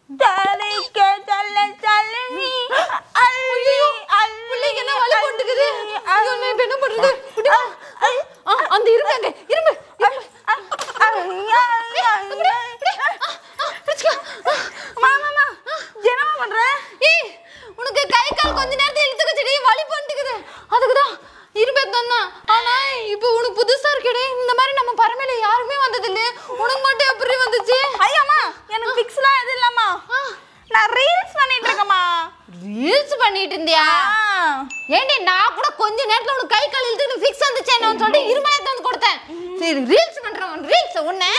தலைக்க தள்ள தள்ள நீ அள்ளி அள்ளி பிள்ளைக்கு என்ன வலி கொண்டுக்குது ஐயோ, நான் இப்ப என்ன பண்றது இப்படி வா. ஆ, அந்த இரும்பு அங்க இரும்பு இரும்பு. மாமா என்னமா பண்ற ஏய் உனக்கு கை கால் கொஞ்ச நேரத்துல இழுத்துக்குச்சுடி வலி பண்ணிட்டுக்குது அதுக்குதான் இரும்பு தந்தான் ஆனா இப்போ உனக்கு புதுசா இருக்கேடே இந்த மாதிரி நம்ம பரமையில யாருமே வந்தது இல்ல உனக்கு மட்டும் எப்படி வந்துச்சு ஐயாமா எனக்கு பிக்ஸ்லாம் எதுவும் இல்லம்மா நான் ரீல்ஸ் பண்ணிட்டு இருக்கேம்மா ரீல்ஸ் பண்ணிட்டு இருந்தியா ஆ. ஏண்டி நான் கூட கொஞ்ச நேரத்துல உனக்கு கை கால் இழுத்துக்கு ஃபிக்ஸ் வந்துச்சேன்னு சொல்லிட்டு இரும்பு எடுத்து வந்து கொடுத்தேன் சரி ரீல்ஸ் பண்றவன் ரீல்ஸ் உன்ன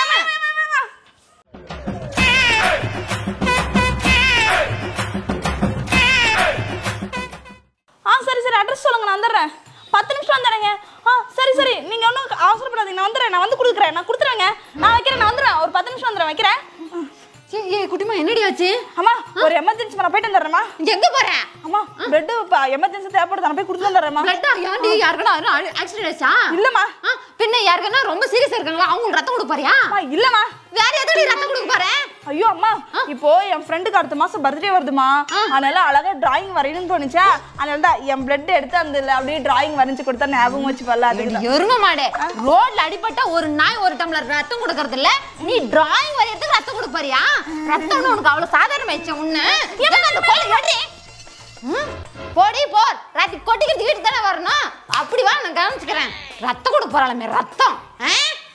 ஆ சரி சரி அட்ரஸ் சொல்லுங்க நான் வந்துடுறேன் பத்து நிமிஷம் வந்துடுறேங்க ஆ சரி சரி நீங்க ஒன்றும் அவசரப்படாதீங்க நான் வந்துடுறேன் நான் வந்து கொடுக்குறேன் நான் கொடுத்துறேங்க நான் வைக்கிறேன் நான் வந்துடுறேன் ஒரு பத்து நிமிஷம் வந்துடுறேன் வைக்கிறேன் ஏய் ஏய் குட்டிமா என்னடி ஆச்சு அம்மா ஒரு எமர்ஜென்சி நான் போயிட்டு வந்துடுறேம்மா எங்க போற அம்மா பிரெட் இப்போ எமர்ஜென்சி தேவைப்படுது நான் போய் கொடுத்துட்டு வந்துடுறேம்மா பிளட்டா ஏன்டி யாருக்கனா ஆக்சிடென்ட் ஆச்சா இல்லம்மா ஆ, பின்ன யாருக்கனா ரொம்ப சீரியஸா இருக்காங்களா அவங்களுக்கு ரத்தம் கொடுக்க போறியா அம்மா இல்லம்மா வேற எதுக்கு ரத்தம் கொடுக்க போற ஐயோ அம்மா இப்போ என் ஃப்ரெண்டுக்கு அடுத்த மாசம் பர்த்டே வருதுமா அதனால அழகா டிராயிங் வரையணும்னு தோணுச்சா அதனால தான் என் பிளட் எடுத்து அந்த இதுல அப்படியே டிராயிங் வரைஞ்சு கொடுத்தா ஞாபகம் வச்சு பல்ல அதுக்கு எரும மாடு ரோட்ல அடிபட்டா ஒரு நாய் ஒரு டம்ளர் ரத்தம் கொடுக்கறது இல்ல நீ டிராயிங் வரையறதுக்கு ரத்தம் கொடுக்க போறியா ரத்தம்னு உனக்கு அவ்வளவு சாதாரண ஆயிடுச்சு உன்ன எதுக்கு அந்த கோலை ஏறி போடி போ ராத்தி கொட்டிக்கிட்டு வீட்டு தானே வரணும் அப்படி வா நான் கவனிச்சுக்கிறேன் ரத்தம் கொடுக்க போறாளமே ரத்தம் ஆ?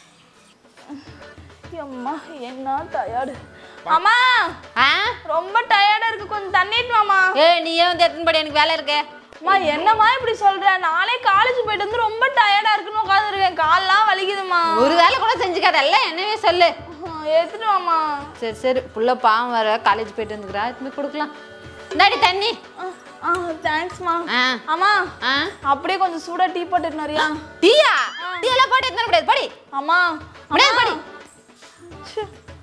அம்மா என்ன டயர்டு அம்மா ஆ ரொம்ப டயர்டா இருக்கு கொஞ்சம் தண்ணிட்டு வாமா ஏய் நீ ஏன் வந்து எத்தனை படி எனக்கு வேலை இருக்கு அம்மா என்னம்மா இப்படி சொல்ற நாளே காலேஜ் போயிட்டு வந்து ரொம்ப டயர்டா இருக்குன்னு உட்காந்துருக்கேன் கால்லாம் வலிக்குதுமா ஒரு வேலை கூட செஞ்சுக்காத எல்லாம் என்னவே சொல்லு எடுத்துட்டு வாமா சரி சரி புள்ள பாவம் வர காலேஜ் போயிட்டு வந்துக்கிறா எடுத்துன்னு கொடுக்கலாம் இந்தாடி தண்ணி ஆ தேங்க்ஸ்மா ஆ அம்மா ஆ அப்படியே கொஞ்சம் சூடா டீ போட்டு நிறையா டீயா டீ எல்லாம் போட்டு எடுத்துன்னு முடியாது படி அம்மா முடியாது அம்மா. படி ச்சே.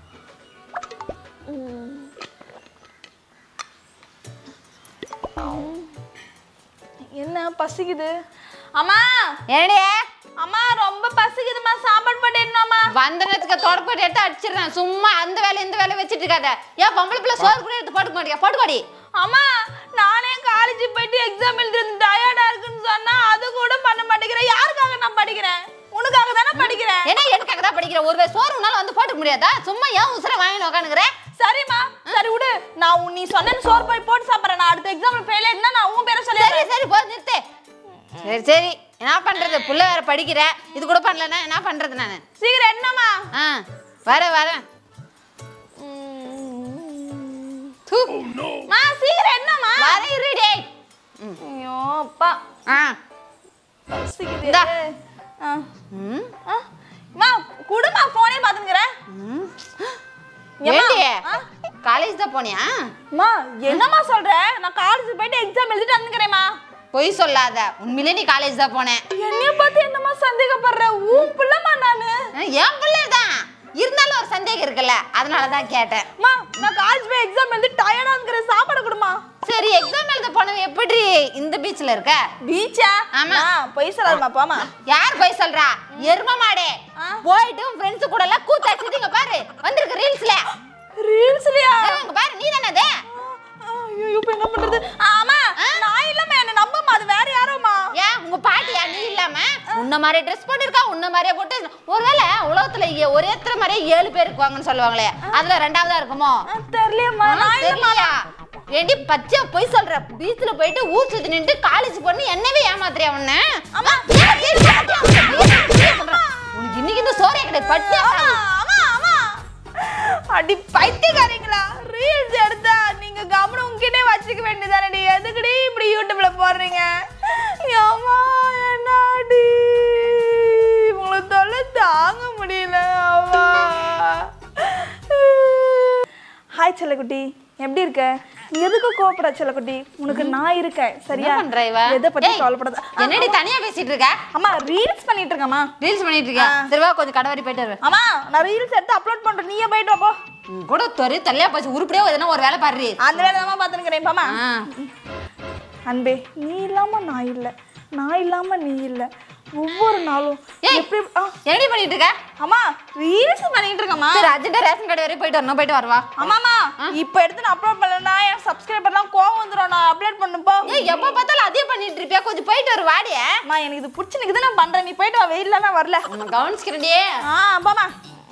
ம். என்ன பசிக்குது அம்மா என்னடி அம்மா ரொம்ப பசிக்குதும்மா சாப்பாடு போட்டேன்னுமா வந்த நேரத்துக்கு தொடப்பட்டு எடுத்து அடிச்சிடுறேன் சும்மா அந்த வேலை இந்த வேலை வச்சுட்டு இருக்காத ஏன் பொம்பளை பிள்ளை சோறு கூட எடுத்து போட்டுக்க மாட்டியா போட்டுக்கோடி அம்மா நானே காலேஜ் போயிட்டு எக்ஸாம் எழுதி டயர்டா இருக்குன்னு சொன்னா அது கூட பண்ண மாட்டேங்கிறேன் யாருக்காக நான் படிக்கிறேன் உனக்காக தானே படிக்கிறேன் என்ன எனக்காக தான் படிக்கிற ஒரு வேளை சோறு உன்னால வந்து போட்டுக்க முடியாதா சும்மா ஏன் உசுர வாங்கி உட்காந்துக்கிற சரிம்மா சரி விடு நான் உன் நீ சொன்ன சோறு போய் போட்டு சாப்பிட்றேன் நான் அடுத்த எக்ஸாம்ல ஃபெயில் ஆயிடுனா நான் உன் பேரை சொல்லி சரி சரி போ நிறுத்து சரி சரி என்ன பண்றது புள்ள வேற படிக்கிற இது கூட பண்ணலன்னா என்ன பண்றது நானு சீக்கிரம் என்னம்மா ஆ வரேன் வரேன் தூ. மா சீக்கிரம் என்னம்மா வரேன் இருடி ஐயோ அப்பா ஆ பசிக்குது இந்தா. ஆ. ம் ஆ. மா குடுமா போனே பாத்துக்கிறேன் ம். ஏம்மா? ஏண்டி ஆ? காலேஜ் தான் போனியா மா என்னம்மா சொல்ற நான் காலேஜ் போயிட்டு எக்ஸாம் எழுதிட்டு வந்துக்கிறேம்மா பொய் சொல்லாத உண்மையிலே நீ காலேஜ் தான் போனேன் என்னைய பார்த்து என்னம்மா சந்தேகப்படுற உன் பிள்ளைமா நானு ஆ, என் பிள்ளை தான் இருந்தாலும் ஒரு சந்தேகம் இருக்குல்ல அதனால தான் கேட்டேன் மா நான் காலேஜ் போய் எக்ஸாம் எழுதி டயர்டா இருக்கிறேன் சாப்பாடு கொடுமா சரி எக்ஸாம் எழுத போனவன் எப்படி இந்த பீச்ல இருக்க பீச்சா ஆமா. பொய் சொல்லாதம்மா போமா யார் போய் சொல்றா எரும மாடே ஆ. போயிட்டு உன் ஃப்ரெண்ட்ஸ் கூட எல்லாம் கூத்தாச்சிட்டு இங்க பாரு வந்திருக்கு ரீல்ஸ்ல ரீல்ஸ்லயா இங்க பாரு நீ தானே அது ஐயோ இப்போ என்ன பண்றது ஆமா நான் இல்லம்மா என்ன நம்புமா அது வேற யாரோமா ஏன் உங்க பாட்டியா நீ இல்லாம உன்ன மாதிரி ட்ரெஸ் பண்ணிருக்கா உன்ன மாதிரியே போட்டு ஒருவேளை உலகத்துல ஏ- ஒரே எத்தனை மாதிரியே ஏழு பேர் இருக்குவாங்கன்னு சொல்லுவாங்களே அதுல ரெண்டாவதா இருக்குமோ தெரியலையம்மா நான் இல்லம்மா தெரியலையா ஏண்டி பச்சை போய் சொல்ற பீச்ல போயிட்டு ஊர் சுத்தி நின்று காலேஜ் பண்ணி என்னவே ஏமாத்துறியா உன்ன அம்மா. உனக்கு இன்னைக்கு இந்த சோறே கிடையாது பட்டியா ஆமா ஆமா ஆமா அடி பைத்தியக்காரங்களா ரீல்ஸ் எடுத்தா நீங்க கவனம் உங்ககிட்டே வச்சுக்க வேண்டியதானடி எதுக்குடி இப்படி யூடியூப்ல போடுறீங்க அம்மா என்னடி உங்களை தொல்லை தாங்க முடியல அம்மா ஹாய் செல்லக்குட்டி எப்படி இருக்க நீ எதுக்கு கோவப்பட செல்லக்குட்டி உனக்கு நான் இருக்கேன் சரியா என்ன பண்ற இவ எதை பத்தி ஏய், கவலைப்படாத என்னடி தனியா பேசிட்டு இருக்க அம்மா ரீல்ஸ் பண்ணிட்டு இருக்கேம்மா ரீல்ஸ் பண்ணிட்டு இருக்க சரி வா கொஞ்சம் கடவரி போயிட்டு வருவேன் அம்மா நான் ரீல்ஸ் எடுத்து அப்லோட் பண்றேன் நீயே போயிட்டு வா போ கூட தொரி தொல்லையா போச்சு உருப்படியா எதனா ஒரு வேலை பாரு அந்த வேலை தான் பார்த்துக்கிறேன் பாமா ஆ. அன்பே நீ இல்லாம நான் இல்லை நான் இல்லாம நீ இல்லை ஒவ்வொரு நாளும் ஏய். எப்படி ஆ, என்னடி பண்ணிட்டு இருக்க அம்மா ரீல்ஸ் பண்ணிட்டு இருக்கேம்மா சரி அர்ஜென்ட்டா ரேஷன் கடை வரையும் போயிட்டு வரணும் போயிட்டு வரவா அம்மாமா இப்போ எடுத்து நான் அப்லோட் பண்ணலன்னா என் சப்ஸ்கிரைபர்லாம் கோவம் வந்துடும் நான் அப்லோட் பண்ணுப்போ ஏய் எப்ப பார்த்தாலும் அதே பண்ணிட்டு இருப்பியா கொஞ்சம் போயிட்டு வரு வாடிய அம்மா எனக்கு இது பிடிச்சினுக்குது நான் பண்றேன் நீ போயிட்டு வா வெயில்ல நான் வரல உன்னை கவனிச்சுக்கிறேன்டி ஆ போமா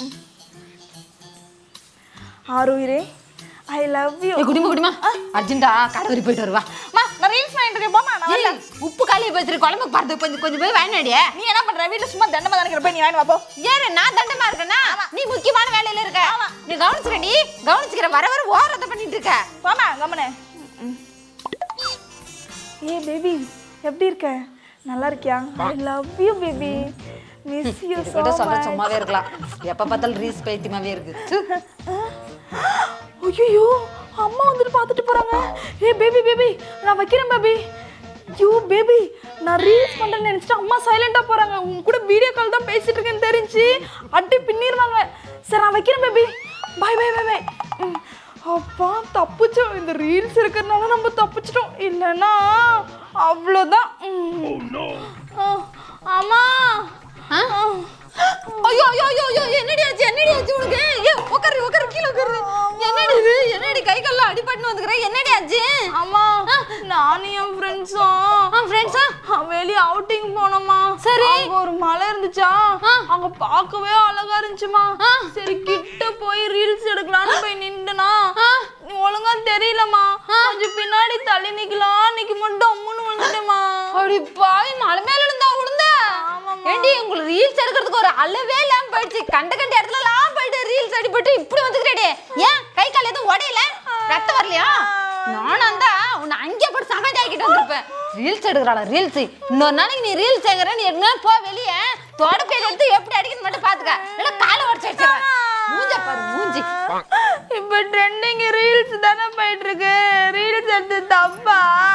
ஆறுயிரே ஐ லவ் யூ ஏய் குடிமா குடிமா அர்ஜென்ட்டா கடை வரையும் போயிட்டு வருவா அம்மா நான் ரீல்ஸ் பண்ணிட்டு இருக்கேன் போமா நான் வரல ஏய், உப்பு காலியை பேசுற குழம்புக்கு பார்த்து கொஞ்சம் கொஞ்சம் போய் வேணாடியே நீ என்ன பண்ற வீட்டுல சும்மா தண்டமா தானே போய் நீ வாங்கி வா போ ஏன் நான் தண்டமா இருக்கேனா நீ முக்கியமான வேலையில இருக்க நீ கவனிச்சுக்கடி கவனிச்சுக்கிற வர வர ஓரத்தை பண்ணிட்டு இருக்க போமா கம்மனு ஏ பேபி எப்படி இருக்க நல்லா இருக்கியா I love you baby miss you இது கூட சொல்ற சும்மாவே இருக்கலாம் எப்ப பார்த்தாலும் ரீஸ் பைத்தியமாவே இருக்கு ச்சு. ஐயோ அம்மா வந்துட்டு பார்த்துட்டு போறாங்க ஏ பேபி பேபி நான் வைக்கிறேன் பேபி யூ பேபி நான் ரீல்ஸ் பண்றேன்னு நினைச்சிட்டு அம்மா சைலண்டா போறாங்க உங்க கூட வீடியோ கால் தான் பேசிட்டு இருக்கேன்னு தெரிஞ்சு அடி பின்னிடுவாங்க சரி நான் வைக்கிறேன் baby bye bye bye bye அப்பா தப்பிச்சோம் இந்த ரீல்ஸ் இருக்கிறதுனால நம்ம தப்பிச்சிட்டோம் இல்லைன்னா அவ்வளோதான் அம்மா ஆ? ஐயோ ஐயோ ஐயோ ஐயோ என்னடி ஆச்சு என்னடி ஆச்சு உனக்கு ஏ உட்காரு உட்காரு கீழே உட்காரு என்னடி இது என்னடி கை கால்லாம் அடிபட்டு வந்துக்கிற என்னடி ஆச்சு அம்மா நானும் என் ஃப்ரெண்ட்ஸும் ஆ ஃப்ரெண்ட்ஸா வெளிய அவுட்டிங் போனோமா சரி. அங்க ஒரு மலை இருந்துச்சா ஆ. அங்க பார்க்கவே அழகா இருந்துச்சுமா ஆ. சரி கிட்ட போய் ரீல்ஸ் எடுக்கலாம்னு போய் நின்னுனா ஆ. ஒழுங்கா தெரியலமா கொஞ்சம் பின்னாடி தள்ளி நிக்கலாம் அன்னைக்கு மட்டும் அம்முன்னு வந்துட்டேமா அப்படி பாய் மலை மேல இருந்தா விழுந்த ஆமாம்மா. ஏண்டி உங்களுக்கு ரீல்ஸ் எடுக்கிறதுக்கு ஒரு அளவே இல்லாம போயிடுச்சு கண்ட கண்ட இடத்துல எல்லாம் போயிட்டு ரீல்ஸ் அடிபட்டு இப்படி வந்துக்கிறேடி ஏன் கை கால் எதுவும் உடையல ரத்தம் வரலையா நானும் தான் உன்னை அங்கே போட்டு சமாதி ஆக்கிட்டு வந்திருப்பேன் ரீல்ஸ் எடுக்கிறாளா ரீல்ஸ் இன்னொரு நாளைக்கு நீ ரீல்ஸ் எங்கிற நீ என்ன போ வெளியே தோட பேர் எடுத்து எப்படி அடிக்கணும் மட்டும் பாத்துக்க இல்ல காலை உடச்சு வச்சிடறேன் மூஞ்ச பாரு மூஞ்சி இப்ப ட்ரெண்டிங் ரீல்ஸ் தானே போயிட்டு இருக்கு ரீல்ஸ் எடுத்து தப்பா